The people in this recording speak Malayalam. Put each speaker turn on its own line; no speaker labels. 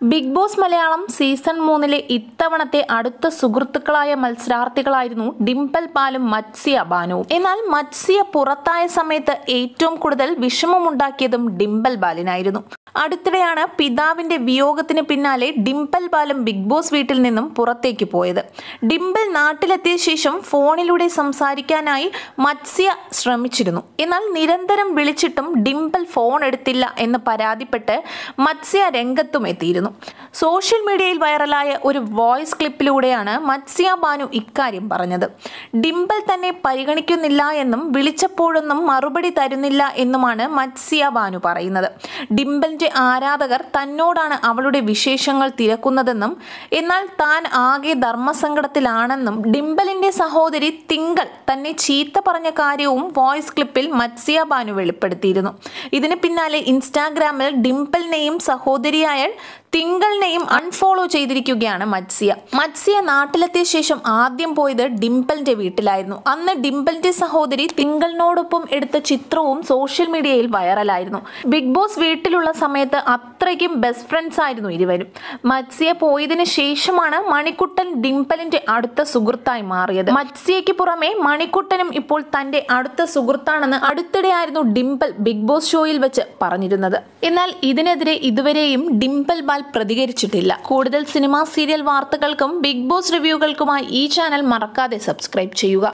ബിഗ് ബോസ് മലയാളം സീസൺ മൂന്നിലെ ഇത്തവണത്തെ അടുത്ത സുഹൃത്തുക്കളായ മത്സരാർത്ഥികളായിരുന്നു ഡിംപൽ പാലും മത്സ്യ ബാനുവും എന്നാൽ മത്സ്യ പുറത്തായ സമയത്ത് ഏറ്റവും കൂടുതൽ വിഷമമുണ്ടാക്കിയതും ഡിംപൽ ബാലിനായിരുന്നു അടുത്തിടെയാണ് പിതാവിന്റെ വിയോഗത്തിന് പിന്നാലെ ഡിംപൽ ബാലും ബിഗ് ബോസ് വീട്ടിൽ നിന്നും പുറത്തേക്ക് പോയത് ഡിംപൽ നാട്ടിലെത്തിയ ശേഷം ഫോണിലൂടെ സംസാരിക്കാനായി മത്സ്യ ശ്രമിച്ചിരുന്നു എന്നാൽ നിരന്തരം വിളിച്ചിട്ടും ഡിംപൽ ഫോൺ എടുത്തില്ല എന്ന് പരാതിപ്പെട്ട് മത്സ്യ രംഗത്തും എത്തിയിരുന്നു സോഷ്യൽ മീഡിയയിൽ വൈറലായ ഒരു വോയിസ് ക്ലിപ്പിലൂടെയാണ് മത്സ്യ ബാനു ഇക്കാര്യം പറഞ്ഞത് ഡിംപൽ തന്നെ പരിഗണിക്കുന്നില്ല എന്നും വിളിച്ചപ്പോഴൊന്നും മറുപടി തരുന്നില്ല എന്നുമാണ് മത്സ്യ ബാനു പറയുന്നത് ഡിംപലിന്റെ ആരാധകർ തന്നോടാണ് അവളുടെ വിശേഷങ്ങൾ തിരക്കുന്നതെന്നും എന്നാൽ താൻ ആകെ ധർമ്മസങ്കടത്തിലാണെന്നും ഡിംപലിന്റെ സഹോദരി തിങ്കൾ തന്നെ ചീത്ത പറഞ്ഞ കാര്യവും വോയിസ് ക്ലിപ്പിൽ മത്സ്യ ബാനു വെളിപ്പെടുത്തിയിരുന്നു ഇതിന് പിന്നാലെ ഇൻസ്റ്റാഗ്രാമിൽ ഡിംപലിനെയും സഹോദരിയായ തിങ്കളിനെയും അൺഫോളോ ചെയ്തിരിക്കുകയാണ് മത്സ്യ മത്സ്യ നാട്ടിലെത്തിയ ശേഷം ആദ്യം പോയത് ഡിംപലിന്റെ വീട്ടിലായിരുന്നു അന്ന് ഡിംപലിന്റെ സഹോദരി തിങ്കളിനോടൊപ്പം എടുത്ത ചിത്രവും സോഷ്യൽ മീഡിയയിൽ വൈറലായിരുന്നു ബിഗ് ബോസ് വീട്ടിലുള്ള സമയത്ത് അത്രയ്ക്കും ബെസ്റ്റ് ഫ്രണ്ട്സ് ആയിരുന്നു ഇരുവരും മത്സ്യ പോയതിനു ശേഷമാണ് മണിക്കുട്ടൻ ഡിംപലിന്റെ അടുത്ത സുഹൃത്തായി മാറിയത് മത്സ്യയ്ക്ക് പുറമെ മണിക്കുട്ടനും ഇപ്പോൾ തന്റെ അടുത്ത സുഹൃത്താണെന്ന് അടുത്തിടെയായിരുന്നു ഡിംപൽ ബിഗ് ബോസ് ഷോയിൽ വെച്ച് പറഞ്ഞിരുന്നത് എന്നാൽ ഇതിനെതിരെ ഇതുവരെയും ഡിംപൽ ബാൽ പ്രതികരിച്ചിട്ടില്ല കൂടുതൽ സിനിമ സീരിയൽ വാർത്തകൾക്കും ബിഗ് ബോസ് റിവ്യൂകൾക്കുമായി ഈ ചാനൽ മറക്കാതെ സബ്സ്ക്രൈബ് ചെയ്യുക